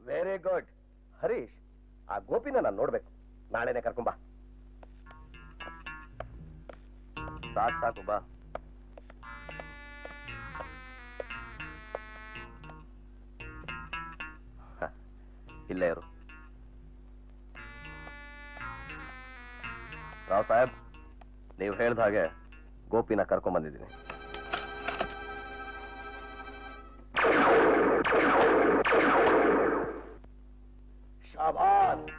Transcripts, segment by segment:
very good Harish ಆ ಗೋಪಿನ ನಾನು ನೋಡ್ಬೇಕು ನಾಳೆನೆ ಕರ್ಕೊಂಬಾ ಸಾಕು ಸಾಕು ಬಾ ಹ, ಇಲ್ಲೇ ಇರು ರಾವ್ ಸಾಹೇಬ್ ನೀವು ಹೇಳ್ದ ಹಾಗೆ ಗೋಪಿನ ಕರ್ಕೊಂಡ್ ಬಂದಿದ್ದೀನಿ ಶಾಬಾಸ್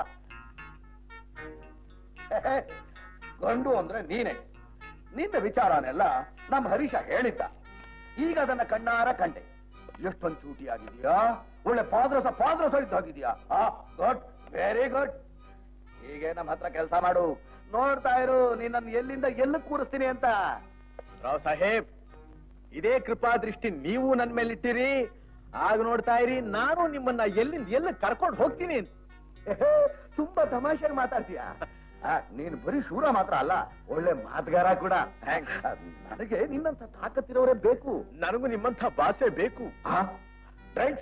ಗಂಡು ಅಂದ್ರೆ ನೀನೆ ನಿನ್ನ ವಿಚಾರನೆಲ್ಲ ನಮ್ಮ ಹರೀಶ ಹೇಳಿದ್ದ ಈಗ ಅದನ್ನ ಕಣ್ಣಾರ ಕಂಡೆ ಎಷ್ಟೊಂದು ಚೂಟಿ ಆಗಿದೆಯಾ ಒಳ್ಳೆ ಪಾದ್ರಸ ಪಾದ್ರಸ ಇದ್ದಾಗಿದೆಯಾ ಗುಡ್ ವೆರಿ ಗುಡ್ ಹೀಗೆ ನಮ್ಮ ಹತ್ರ ಕೆಲಸ ಮಾಡು ನೋಡ್ತಾ ಇರು ನಿನ್ನನ್ನು ಎಲ್ಲಿಂದ ಎಲ್ಲಿ ಕೂರಿಸ್ತೀನಿ ಅಂತ ರಾವ್ ಸಾಹೇಬ್ ಇದೇ ಕೃಪಾ ದೃಷ್ಟಿ ನೀವು ನನ್ ಮೇಲಿಟ್ಟಿರಿ ಆಗ ನೋಡ್ತಾ ಇರಿ ನಾನು ನಿಮ್ಮನ್ನ ಎಲ್ಲಿಂದ ಎಲ್ಲ ಕರ್ಕೊಂಡು ಹೋಗ್ತೀನಿ ಅಂತ ತುಂಬಾ ತಮಾಷೆ ಮಾತಾಡ್ತೀಯ ಆ, ನೀನು ಬರೀ ಶೂರ ಮಾತ್ರ ಅಲ್ಲ ಒಳ್ಳೆ ಮಾತುಗಾರ ಕೂಡ ನನಗೆ ನಿನ್ನಂತ ತಾಕತ್ತಿರೋರೇ ಬೇಕು ನನಗೂ ನಿಮ್ಮಂಥ ಭಾಷೆ ಬೇಕು ರೈಟ್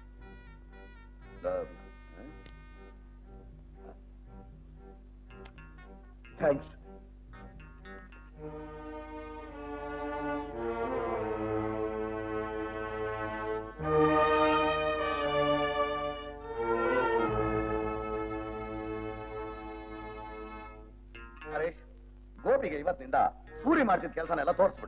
ಥ್ಯಾಂಕ್ಸ್ ಹರೀಶ್ ಗೋಪಿಗೆ ಇವತ್ತಿನಿಂದ ಸೂರಿ ಮಾಡ್ತಿದ್ದ ಕೆಲಸನೆಲ್ಲ ತೋರಿಸ್ಬಿಡು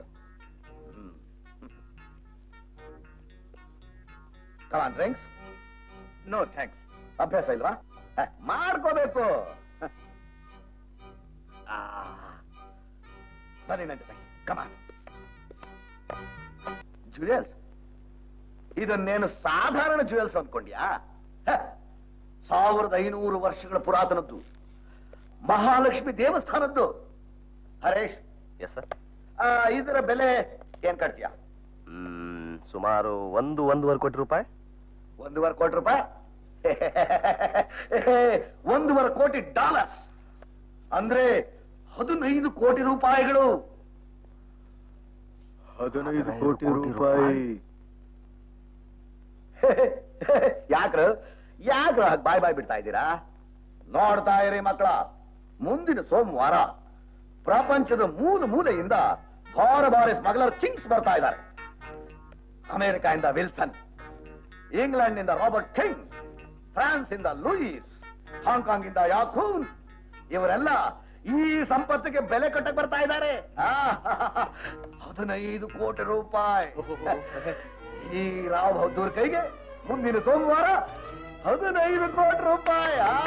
ಕಮಾನ್ ಡ್ರಿಂಕ್ಸ್ ನೋ ಥ್ಯಾಂಕ್ಸ್ ಅಭ್ಯಾಸ ಇಲ್ವಾ ಹ, ಮಾಡ್ಕೋಬೇಕು ಆ, ಬನ್ನಿ ನನ್ನ ಜೊತೆ ಕಮಾನ್ ಜುವೆಲ್ಸ್ ಇದನ್ನೇನು ಸಾಧಾರಣ ಜುವೆಲ್ಸ್ ಅಂದ್ಕೊಂಡ್ಯಾ ಹ, ಸಾವಿರದ ಐನೂರು ವರ್ಷಗಳ ಪುರಾತನದ್ದು ಮಹಾಲಕ್ಷ್ಮಿ ದೇವಸ್ಥಾನದ್ದು ಹರೇಶ್ ಎಸ್ ಸರ್ ಆ, ಇದರ ಬೆಲೆ ಏನ್ ಕಟ್ತೀಯಾ ಹ್ಮ್ ಸುಮಾರು ಒಂದು ಒಂದೂವರೆ ಕೋಟಿ ರೂಪಾಯಿ ಒಂದೂವರೆ ಕೋಟಿ ರೂಪಾಯಿ ಒಂದೂವರೆ ಕೋಟಿ ಡಾಲರ್ಸ್ ಅಂದ್ರೆ ಹದಿನೈದು ಕೋಟಿ ರೂಪಾಯಿಗಳು ಹದಿನೈದು ಕೋಟಿ ರೂಪಾಯಿ ಯಾಕ್ರ ಯಾಕ್ರ ಹಾಗೆ ಬಾಯ್ ಬಾಯ್ ಬಿಡ್ತಾ ಇದ್ದೀರಾ ನೋಡ್ತಾ ಇರಿ ಮಕ್ಕಳ ಮುಂದಿನ ಸೋಮವಾರ ಪ್ರಪಂಚದ ಮೂಲ ಮೂಲೆಯಿಂದ ಭಾರ ಭಾರಿ ಸ್ಮಗ್ಲರ್ ಕಿಂಗ್ಸ್ ಬರ್ತಾ ಇದ್ದಾರೆ ಅಮೆರಿಕಾದಿಂದ ವಿಲ್ಸನ್ ಇಂಗ್ಲೆಂಡ್ ನಿಂದ ರಾಬರ್ಟ್ ಕಿಂಗ್ ಫ್ರಾನ್ಸ್ ಇಂದ ಲೂಯಿಸ್ ಹಾಂಗ್ಕಾಂಗ್ ಇಂದ ಯಾಕೂನ್ ಇವರೆಲ್ಲ ಈ ಸಂಪತ್ತಿಗೆ ಬೆಲೆ ಕಟ್ಟಕ್ ಬರ್ತಾ ಇದ್ದಾರೆ ಆ, ಹದಿನೈದು ಕೋಟಿ ರೂಪಾಯಿ ಈ ರಾವ್ ಬಹದ್ದೂರ್ ಕೈಗೆ ಮುಂದಿನ ಸೋಮವಾರ ಹದಿನೈದು ಕೋಟಿ ರೂಪಾಯಿ ಆ,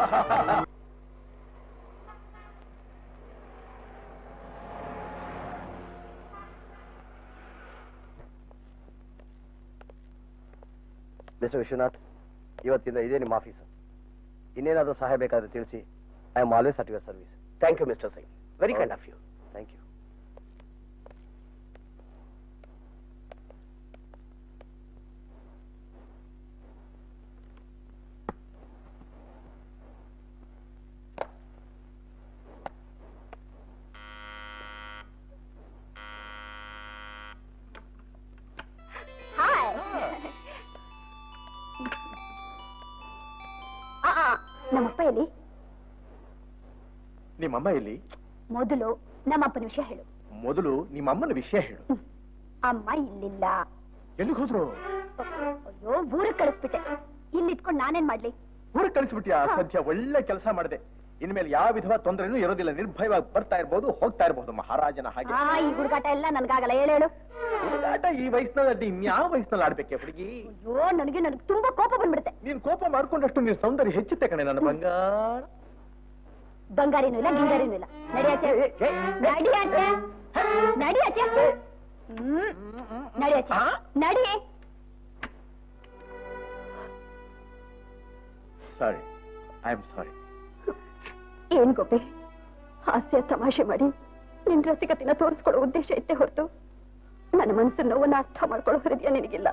ಮಿಸ್ಟರ್ ವಿಶ್ವನಾಥ್ ಇವತ್ತಿಂದ ಇದೇ ನಿಮ್ಮ ಆಫೀಸು ಇನ್ನೇನಾದರೂ ಸಹಾಯ ಬೇಕಾದ್ರೆ ತಿಳಿಸಿ I am always at your service thank you Mister Singh very kind of you thank you hi ನಮ್ಮಪ್ಪ ಎಲ್ಲಿ ನಿಮ್ಮಮ್ಮ ಇಲ್ಲಿ ಮೊದಲು ನಮ್ಮಪ್ಪನ ವಿಷಯ ಹೇಳು ಮೊದಲು ನಿಮ್ಮಮ್ಮನ ವಿಷಯ ಹೇಳು ಅಮ್ಮ ಇಲ್ಲಿಲ್ಲ ಎಲ್ಲಿಗೆ ಹೋದ್ರು ಅಯ್ಯೋ ಊರಿಗೆ ಕಳಿಸ್ಬಿಟ್ಟೆ ಇಲ್ಲಿ ಇಟ್ಕೊಂಡು ನಾನೇನ್ ಮಾಡ್ಲಿ ಊರಿಗೆ ಕಳಿಸ್ಬಿಟ್ಯಾ ಸದ್ಯ ಒಳ್ಳೆ ಕೆಲಸ ಮಾಡಿದೆ ಇನ್ಮೇಲೆ ಯಾವ ವಿಧವಾದ ತೊಂದರೆನೂ ಇರೋದಿಲ್ಲ ನಿರ್ಭಯವಾಗಿ ಬರ್ತಾ ಇರ್ಬೋದು ಹೋಗ್ತಾ ಇರ್ಬೋದು ಮಹಾರಾಜನ ಹಾಗೆ ಆ ಈ ಹುಡುಗಾಟ ಎಲ್ಲ ನನ್ಗಾಗಲ್ಲ ಹೇಳು ಹೇಳು ಹುಡುಗಾಟ ಈ ವಯಸ್ಸಿನಲ್ಲಿ ಅಡ್ಡಿ ಇನ್ಯಾವ ವಯಸ್ಸಿನಲ್ಲಿ ಆಡ್ಬೇಕೆ ಹುಡುಗಿ ಅಯ್ಯೋ ನನಗೆ ನನಗೆ ತುಂಬಾ ಕೋಪ ಬಂದ್ಬಿಡುತ್ತೆ ನೀನ್ ಕೋಪ ಮಾಡ್ಕೊಂಡಷ್ಟು ನೀನ್ ಸೌಂದರ್ಯ ಹೆಚ್ಚುತ್ತೆ ಕಣೆ ನನ್ನ ಬಂಗಾರ ಬಂಗಾರಿನೂ ಇಲ್ಲ ಗಿಂಗಾರಿನೂ ಇಲ್ಲ ನಡಿಯಾಚೆ ನಡಿಯಾಚೆ ನಡಿಯಾಚೆ ಹ್ಮ್ ನಡಿಯಾಚೆ ನಡಿ ಸಾರಿ ಐ ಆಮ್ ಸಾರಿ ಏನ್ ಗೋಪಿ ಹಾಸ್ಯ ತಮಾಷೆ ಮಾಡಿ ನಿನ್ ರಸಿಕತೆನ ತೋರಿಸ್ಕೊಳ್ಳೋ ಉದ್ದೇಶ ಇತ್ತೆ ಹೊರತು ನನ್ನ ಮನಸ್ಸಿನ ನೋವನ್ನ ಅರ್ಥ ಮಾಡ್ಕೊಳ್ಳೋ ಹೃದಯ ನಿನಗಿಲ್ಲ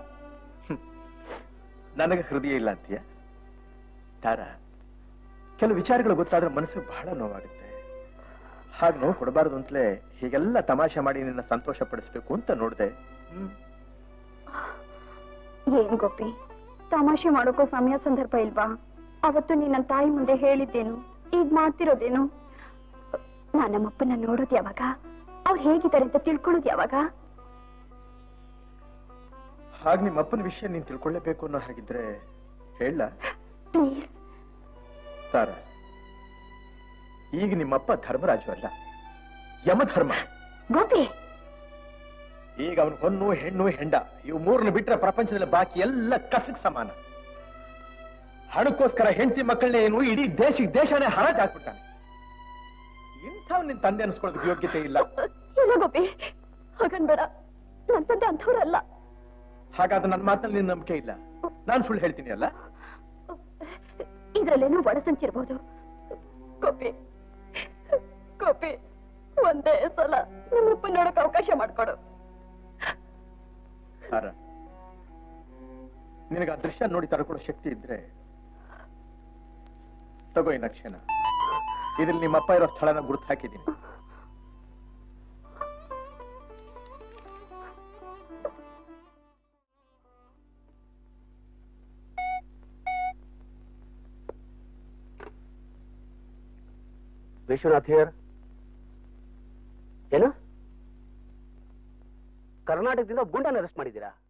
ನನಗೆ ಹೃದಯ ಇಲ್ಲ ಅಂತೀಯ ತಾರ ಕೆಲವು ವಿಚಾರಗಳು ಗೊತ್ತಾದ್ರೆ ಮನಸ್ಸಿಗೆ ಬಹಳ ನೋವಾಗುತ್ತೆ ಹಾಗೆ ನೋವು ಕೊಡಬಾರ್ದು ಅಂತಲೇ ಹೀಗೆಲ್ಲ ತಮಾಷೆ ಮಾಡಿ ನಿನ್ನ ಸಂತೋಷ ಪಡಿಸ್ಬೇಕು ಅಂತ ನೋಡ್ದೆ ಏನ್ ಗೋಪಿ ತಮಾಷೆ ಮಾಡೋಕೋ ಸಮಯ ಸಂದರ್ಭ ಇಲ್ವಾ ಅವತ್ತು ನೀನ್ ನನ್ನ ತಾಯಿ ಮುಂದೆ ಹೇಳಿದ್ದೇನು ಈಗ ಮಾಡ್ತಿರೋದೇನು ನಾನ್ ನಮ್ಮಪ್ಪನ ನೋಡೋದು ಯಾವಾಗ ಅವ್ರು ಹೇಗಿದ್ದಾರೆ ಅಂತ ತಿಳ್ಕೊಳ್ಳೋದು ಯಾವಾಗ ಹಾಗೆ ನಿಮ್ಮ ಅಪ್ಪನ ವಿಷಯ ನೀನ್ ತಿಳ್ಕೊಳ್ಳೇಬೇಕು ಅನ್ನೋ ಹಾಗಿದ್ರೆ ಹೇಳ ಪ್ಲೀಸ್ ತಾರ ಈಗ ನಿಮ್ಮಪ್ಪ ಧರ್ಮರಾಜು ಅಲ್ಲ ಯಮಧರ್ಮ ಗೋಪಿ ಈಗ ಅವನು ಹೊನ್ನು ಹೆಣ್ಣು ಹೆಂಡ ಇವು ಮೂರನ್ನು ಬಿಟ್ರೆ ಪ್ರಪಂಚದಲ್ಲಿ ಬಾಕಿ ಎಲ್ಲ ಕಸಕ್ ಸಮಾನ ಹಣಕ್ಕೋಸ್ಕರ ಹೆಂಡತಿ ಮಕ್ಕಳನ್ನೇ ಏನು ಇಡೀ ದೇಶಕ್ಕೆ ದೇಶನೇ ಹರಾಜ್ ಹಾಕ್ಬಿಟ್ಟಾನೆ ಇಂಥವ್ ನಿನ್ ತಂದೆ ಅನ್ಸ್ಕೊಳ್ಳೋದಕ್ಕೆ ಯೋಗ್ಯತೆ ಇಲ್ಲ ಇಲ್ಲ ಗೋಪಿ ಹಾಗನ್ಬೇಡ ನನ್ ತಂದೆ ಅಂಥವ್ರಲ್ಲ ಹಾಗಾದ್ರೆ ನನ್ನ ಮಾತಲ್ಲಿ ನಿನ್ ನಂಬಿಕೆ ಇಲ್ಲ ನಾನು ಸುಳ್ಳು ಹೇಳ್ತೀನಿ ಅಲ್ಲ ಇದ್ರಲ್ಲೇನೋ ಒಳಸಂಚಿರ್ಬೋದು ಗೋಪಿ ಗೋಪಿ ಒಂದೇ ಸಲ ನಮ್ಮಪ್ಪ ನೋಡಕ್ ಅವಕಾಶ ಮಾಡ್ಕೊಡು ತಾರ ನಿನಗೆ ಆ ದೃಶ್ಯ ನೋಡಿ ತಡ್ಕೊಳ್ಳೋ ಶಕ್ತಿ ಇದ್ರೆ ತಗೋ ಈ ನಕ್ಷೆನ ಇದ್ರಲ್ಲಿ ನಿಮ್ಮಪ್ಪ ಇರೋ ಸ್ಥಳನ ಗುರುತು ಹಾಕಿದ್ದೀನಿ ವಿಶ್ವನಾಥ್ ಹಿಯರ್ ಏನು ಕರ್ನಾಟಕದಿಂದ ಗುಂಡನ ಅರೆಸ್ಟ್ ಮಾಡಿದ್ದೀರಾ